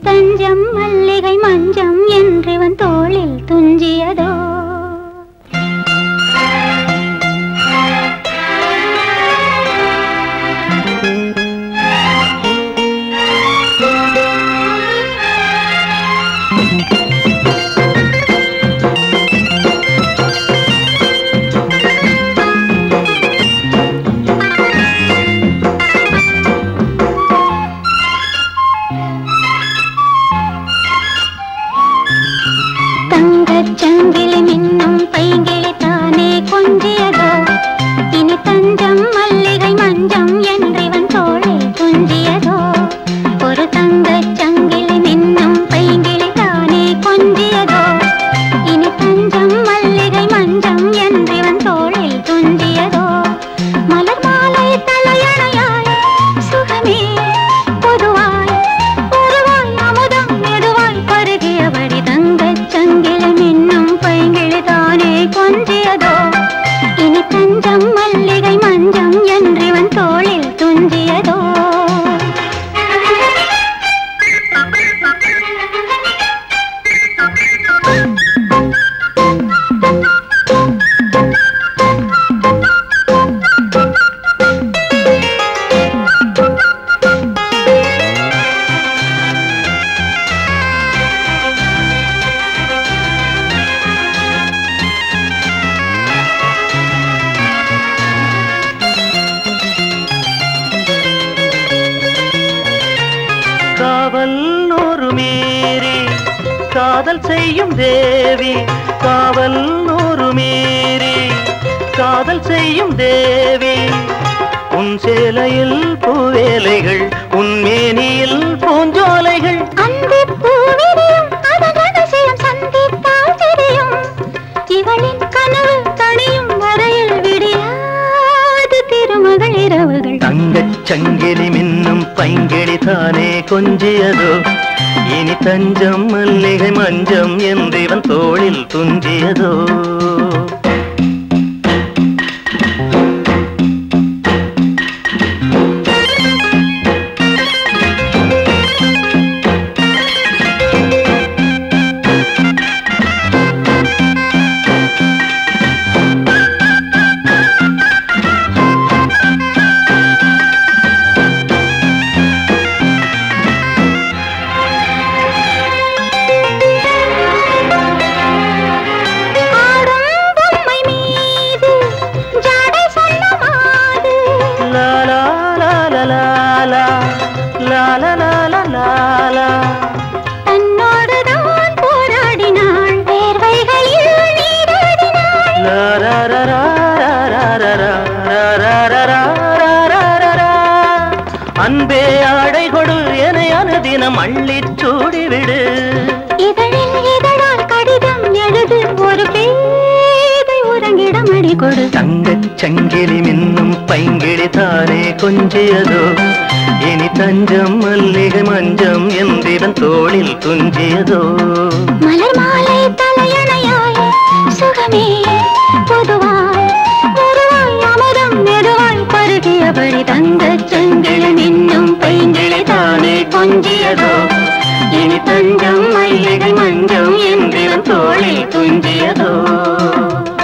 தஞ்சம் மல்லிகை மஞ்சம் என்றிவன் தோளில் துஞ்சியதோ தங்கச் சங்கிலி மின்னும் பைங்கிளி தானே கொஞ்சியதோ இனி தஞ்சம் மல்லிகை மஞ்சம் என்றிவன் தோளில் துஞ்சியதோ ஒரு தங்கச் சங்கிலி மின்னும் பைங்கிளி தானே கொஞ்சியதோ இனி தஞ்சம் மல்லிகை மஞ்சம் என்றிவன் தோளில் துஞ்சியதோ மலர் மாலை தலையணையாய் சுகமே பொதுவாய் பொதுவாய் அமுதம் மெதுவாய் பருகியபடி தங்கச் சங்கிலி மின்னும் பைங்கிளி தானே கொஞ்சியதோ இனி தஞ்சம் மல்லிகை மஞ்சம் என்றிவன் தோளில் துஞ்சியதோ காவல் நூறு மீறி காதல் செய்யும் தேவி காவல் நூறு மீறி காதல் செய்யும் தேவி உன் சேலையில் பூவேலைகள் உன் மேனியில் பூஞ்சோலைகள் அந்திப் பூவிரியும் அதன் அதிசயம் சந்தித்தால் தெரியும். இவளின் கனவு தணியும் வரையில் விடியாது திருமகள் இரவுகள் தங்கச் சங்கிலி மின்னும் பைங்கிளி தானே கொஞ்சியதோ இனி தஞ்சம் மல்லிகை மஞ்சம் என்றிவன் தோளில் துஞ்சியதோ ஆடும் பொம்மை மீது ஜாடை சொல்ல மாது. லா லா லா லா லா லா. லா லா லா லா லா லா. தன்னோடுதான் போராடினாள் வேர்வைகளில் நீராடினாள் லா ரா ரா ரா ரா ரா ரா ரா ரா ரா ரா ரா ரா ரா ரா. அன்பே ஆடை கொடு என அனுதினம் அள்ளிச் சூடிவிடு இதழில் இதழால் கடிதம் எழுது ஒரு பேதை உறங்கிடம் அடி கொடு தங்கச் சங்கிலி மின்னும் பைங்கிளி தானே கொஞ்சியதோ இனி தஞ்சம் மல்லிகை மஞ்சம் என்றிவன் தோளில் துஞ்சியதோ மலர் மாலை தலையணையாய் சுகமே பொதுவாய் பொதுவாய் அமுதம் மெதுவாய் பருகியபடி தங்கச் செங்கிழி மின்னும் பைங்கிளி தானே கொஞ்சியதோ இனி தஞ்சம் மல்லிகை மஞ்சம் என்றிவன் தோளில் துஞ்சியதோ